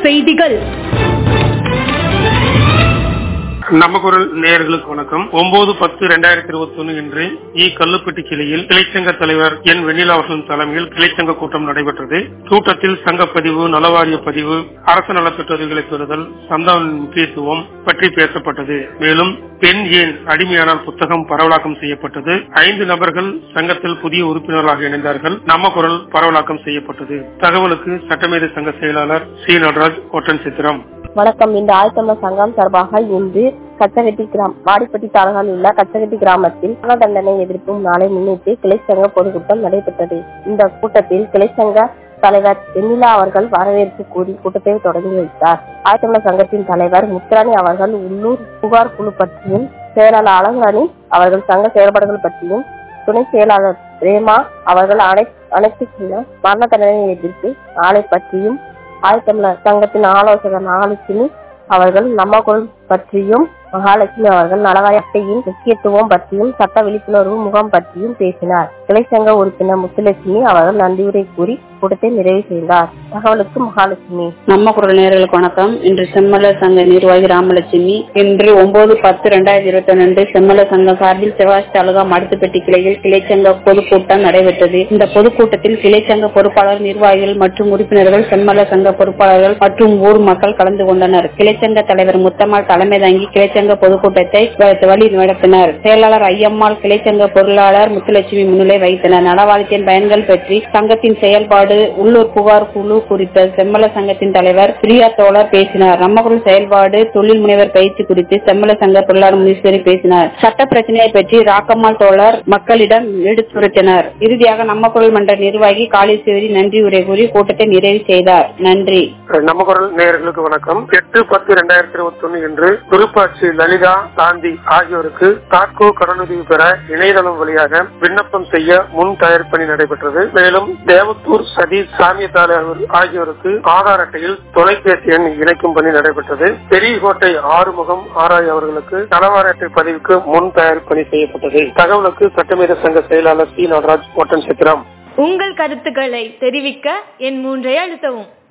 செய்திகள் நம்ம குரல் நேயர்களுக்கு வணக்கம் ஒன்பது பத்து ரெண்டாயிரத்தி இருபத்தி ஒன்னு இன்று இ கல்லுப்பட்டி கிளையில் கிளைச்சங்க தலைவர் என் வெண்ணிலா அவர்களின் தலைமையில் கிளைச்சங்க கூட்டம் நடைபெற்றது கூட்டத்தில் சங்க பதிவு நலவாரிய பதிவு அரசு நலத்திட்டங்களை பெறுதல் சந்தாவின் முக்கியத்துவம் பற்றி பேசப்பட்டது மேலும் பெண் ஏன் அடிமையானால் புத்தகம் பரவலாக்கம் செய்யப்பட்டது ஐந்து நபர்கள் சங்கத்தில் புதிய உறுப்பினர்களாக இணைந்தார்கள் நம்ம குரல் பரவலாக்கம் செய்யப்பட்டது தகவலுக்கு சட்டமேதை சங்க செயலாளர் சி நடராஜ் ஒட்டன் சித்திரம் வணக்கம் இந்த ஆயத்தமிழர் சங்கம் சார்பாக இன்று கச்சகட்டி கிராம் வாடிப்பட்டி தாலுகாவில் உள்ள கச்சகட்டி கிராமத்தில் மரண தண்டனை எதிர்ப்பும் நாளை முன்னிட்டு கிளைச்சங்க பொதுக்கூட்டம் நடைபெற்றது இந்த கூட்டத்தில் கிளைச்சங்க தலைவர் வெண்ணிலா அவர்கள் வரவேற்பு கூறி கூட்டத்தை தொடங்கி வைத்தார் ஆயத்தமிழர் சங்கத்தின் தலைவர் முத்துராணி அவர்கள் உள்ளூர் புகார் குழு பற்றியும் செயலாளர் அழகுராணி அவர்கள் சங்க செயல்பாடுகள் பற்றியும் துணை செயலாளர் ரேமா அவர்கள் அனை அனைத்து மரண தண்டனை எதிர்ப்பு நாளை பற்றியும் ஆயத்தமிழர் சங்கத்தின் ஆலோசகர் நாகலட்சுமி அவர்கள் நம்ம குரல் பற்றியும் மகாலட்சுமி அவர்கள் நலவாரி அட்டையின் முக்கியத்துவம் பற்றியும் சட்ட விழிப்புணர்வு முகாம் பற்றியும் பேசினார் கிளைச்சங்க உறுப்பினர் முத்துலட்சுமி அவர்கள் நன்றியுரை கூறி கூட்டத்தை நிறைவு செய்தார் தகவலுக்கு மகாலட்சுமி நம்ம குரல் நேர்களுக்கு வணக்கம் இன்று செம்மலர் சங்க நிர்வாகி ராமலட்சுமி இன்று ஒன்பது பத்து ரெண்டாயிரத்தி இருபத்தி ஒன்று செம்மலர் சங்கம் சார்பில் சிவாஜி தாலுகா மடுத்துப்பட்டி கிளையில் கிளைச்சங்க பொதுக்கூட்டம் நடைபெற்றது இந்த பொதுக்கூட்டத்தில் கிளைச்சங்க பொறுப்பாளர் நிர்வாகிகள் மற்றும் உறுப்பினர்கள் செம்மலர் சங்க பொறுப்பாளர்கள் மற்றும் ஊர் மக்கள் கலந்து கொண்டனர் கிளைச்சங்க தலைவர் முத்தம்மாள் தலைமை தாங்கி கிளைச்சங்க பொதுக்கூட்டத்தை வழி நடத்தினர் செயலாளர் ஐயம்மாள் கிளைச்சங்க பொருளாளர் முத்துலட்சுமி முன்னிலை வைத்தனர் நலவாழ்க்கையின் பயன்கள் பற்றி சங்கத்தின் செயல்பாடு உள்ளூர் புகார் குழு குறித்த செம்மல சங்கத்தின் தலைவர் பிரியா தோழர் பேசினார் நம்மகுரல் செயல்பாடு தொழில் முனைவர் பயிற்சி குறித்து செம்மல சங்க பொருளாளர் முனீஸ்வரி பேசினார் சட்ட பிரச்சனையை பற்றி ராக்கம்மாள் தோழர் மக்களிடம் எடுத்துரைத்தனர் இறுதியாக நம்ம குரல் மன்ற நிர்வாகி காளீஸ்வரி நன்றி உரை கூறி கூட்டத்தை நிறைவு செய்தார் நன்றி நம்ம குரல் நேயர்களுக்கு வணக்கம் எட்டு பத்து ரெண்டாயிரத்தி இருபத்தி ஒன்னு இன்று துருப்பாட்சி லலிதா காந்தி ஆகியோருக்கு தாட்கோ கடனுதவி பெற இணையதளம் வழியாக விண்ணப்பம் செய்ய முன் தயார் பணி நடைபெற்றது மேலும் தேவத்தூர் சதீஷ் சாமியத்தாளர் ஆகியோருக்கு ஆதார் அட்டையில் தொலைபேசி எண் இணைக்கும் பணி நடைபெற்றது பெரியகோட்டை ஆறுமுகம் ஆராய் அவர்களுக்கு தளவார அட்டை பதிவுக்கு முன் தயார் பணி செய்யப்பட்டது தகவலுக்கு சட்டமேத சங்க செயலாளர் சி நடராஜ் ஒட்டன் சித்திரம் உங்கள் கருத்துக்களை தெரிவிக்க என் மூன்றை அழுத்தவும்